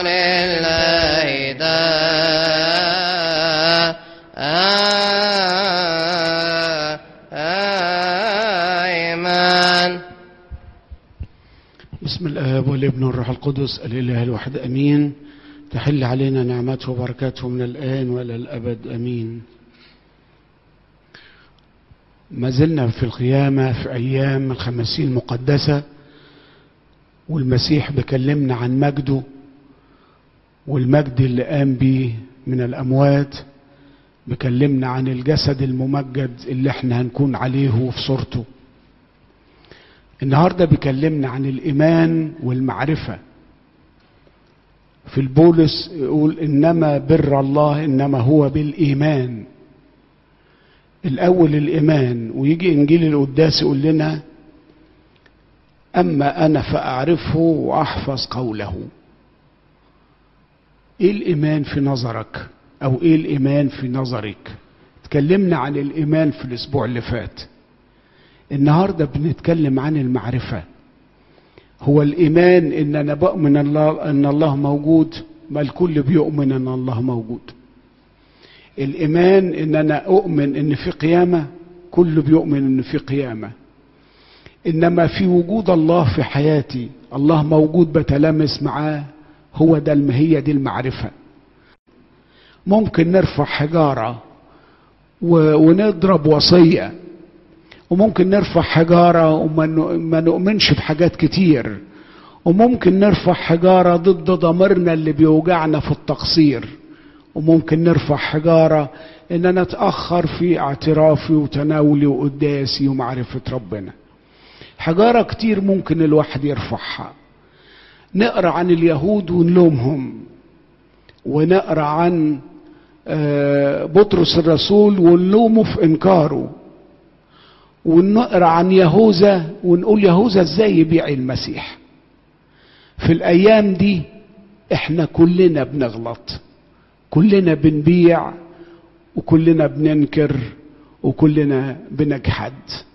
لله دائما بسم الآب والابن والروح القدس الإله الواحد أمين تحل علينا نعمته وبركاته من الآن وإلى الأبد أمين ما زلنا في القيامة في أيام الخمسين المقدسة والمسيح بيكلمنا عن مجده والمجد اللي قام بيه من الأموات بيكلمنا عن الجسد الممجد اللي احنا هنكون عليه وفي صورته النهارده بيكلمنا عن الايمان والمعرفه في البولس يقول انما بر الله انما هو بالايمان الاول الايمان ويجي انجيل القداس يقول لنا اما انا فاعرفه واحفظ قوله ايه الايمان في نظرك او ايه الايمان في نظرك اتكلمنا عن الايمان في الاسبوع اللي فات النهارده بنتكلم عن المعرفه هو الايمان ان انا بؤمن الله ان الله موجود ما الكل بيؤمن ان الله موجود الايمان ان انا اؤمن ان في قيامه كل بيؤمن ان في قيامه انما في وجود الله في حياتي الله موجود بتلامس معاه هو ده الم- هي دي المعرفه ممكن نرفع حجاره و- ونضرب وصيه وممكن نرفع حجارة وما ن- ما نؤمنش بحاجات كتير وممكن نرفع حجارة ضد ضميرنا اللي بيوجعنا في التقصير وممكن نرفع حجارة ان انا اتأخر في اعترافي وتناولي وقداسي ومعرفة ربنا حجارة كتير ممكن الواحد يرفعها نقرا عن اليهود ونلومهم ونقرا عن آه، بطرس الرسول ونلومه في انكاره ونقرا عن يهوذا ونقول يهوذا ازاي يبيع المسيح في الايام دي احنا كلنا بنغلط كلنا بنبيع وكلنا بننكر وكلنا بنجحد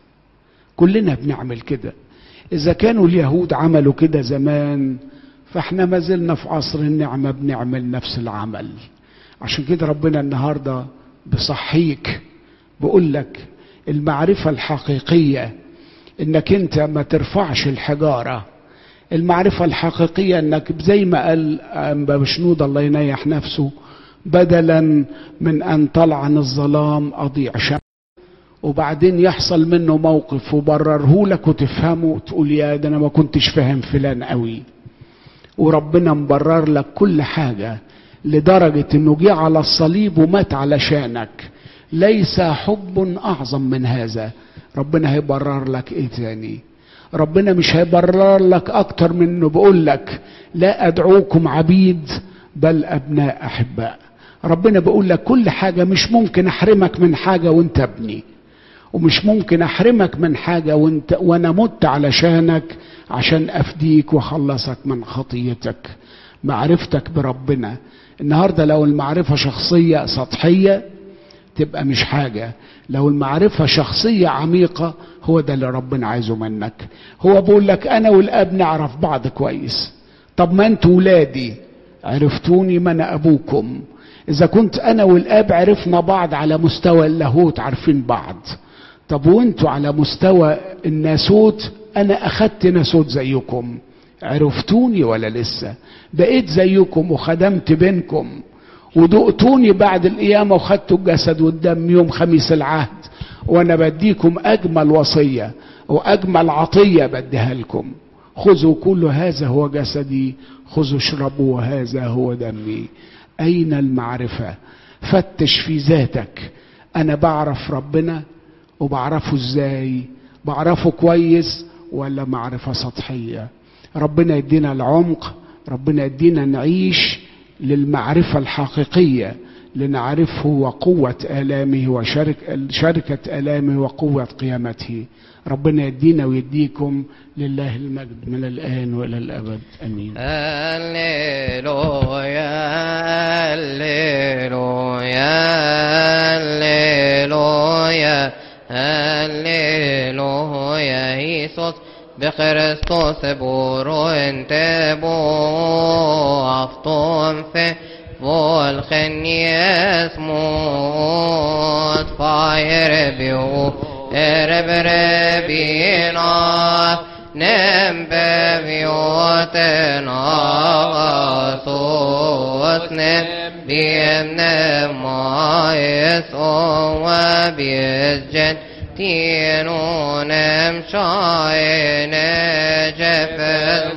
كلنا بنعمل كده اذا كانوا اليهود عملوا كده زمان فاحنا ما زلنا في عصر النعمه بنعمل نفس العمل عشان كده ربنا النهارده بصحيك بقول لك المعرفة الحقيقية انك انت ما ترفعش الحجارة المعرفة الحقيقية انك زي ما قال انبا بشنود الله ينيح نفسه بدلا من ان طلعن الظلام اضيع شمس وبعدين يحصل منه موقف وبرره لك وتفهمه وتقول يا ده انا ما كنتش فاهم فلان قوي وربنا مبرر لك كل حاجة لدرجة انه جه على الصليب ومات علشانك ليس حب اعظم من هذا ربنا هيبرر لك ايه تاني ربنا مش هيبرر لك اكتر من انه بيقول لك لا ادعوكم عبيد بل ابناء احباء ربنا بيقول لك كل حاجه مش ممكن احرمك من حاجه وانت ابني ومش ممكن احرمك من حاجه وانت وانا مت علشانك عشان افديك واخلصك من خطيتك معرفتك بربنا النهارده لو المعرفه شخصيه سطحيه تبقى مش حاجة لو المعرفة شخصية عميقة هو ده اللي ربنا عايزه منك هو بيقول لك أنا والأب نعرف بعض كويس طب ما أنتوا ولادي عرفتوني ما أنا أبوكم إذا كنت أنا والأب عرفنا بعض على مستوى اللاهوت عارفين بعض طب وانتوا على مستوى الناسوت أنا أخدت ناسوت زيكم عرفتوني ولا لسه بقيت زيكم وخدمت بينكم ودقتوني بعد القيامة وخدتوا الجسد والدم يوم خميس العهد وانا بديكم اجمل وصية واجمل عطية بديها لكم خذوا كل هذا هو جسدي خذوا اشربوا وهذا هو دمي اين المعرفة فتش في ذاتك انا بعرف ربنا وبعرفه ازاي بعرفه كويس ولا معرفة سطحية ربنا يدينا العمق ربنا يدينا نعيش للمعرفة الحقيقية لنعرفه وقوة آلامه وشركة آلامه وقوة قيامته ربنا يدينا ويديكم لله المجد من الآن وإلى الأبد أمين هللويا هللويا هللويا هللويا Iisus بخريستوس بورو انتبو أفطون في والخنيس موت فاير بيو ارب ربينا نم ببيوتنا صوت نم بيمنا ما يسوى بيسجد تينون مشاين جفل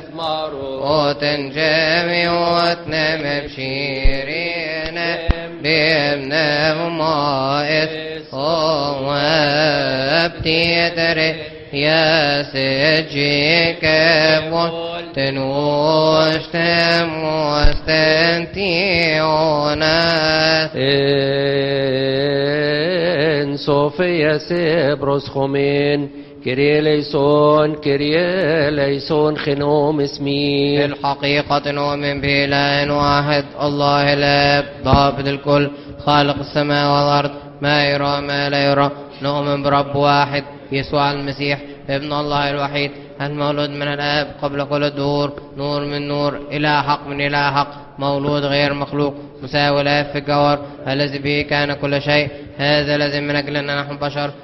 وتنجمي وتنم بشيرين بيمنا ما يسوى بتيدري يا سجيك تنوش تم وستنتيونا إن صوفيا سبروس خمين كري ليسون كري ليسون خنوم في اسمي الحقيقة نؤمن بإله واحد الله الآب ضابط الكل خالق السماء والأرض ما يرى ما لا يرى نؤمن برب واحد يسوع المسيح ابن الله الوحيد المولود من الآب قبل كل الدهور نور من نور إله حق من إله حق مولود غير مخلوق مساوي الآب في الجوهر الذي به كان كل شيء هذا الذي من أجلنا نحن بشر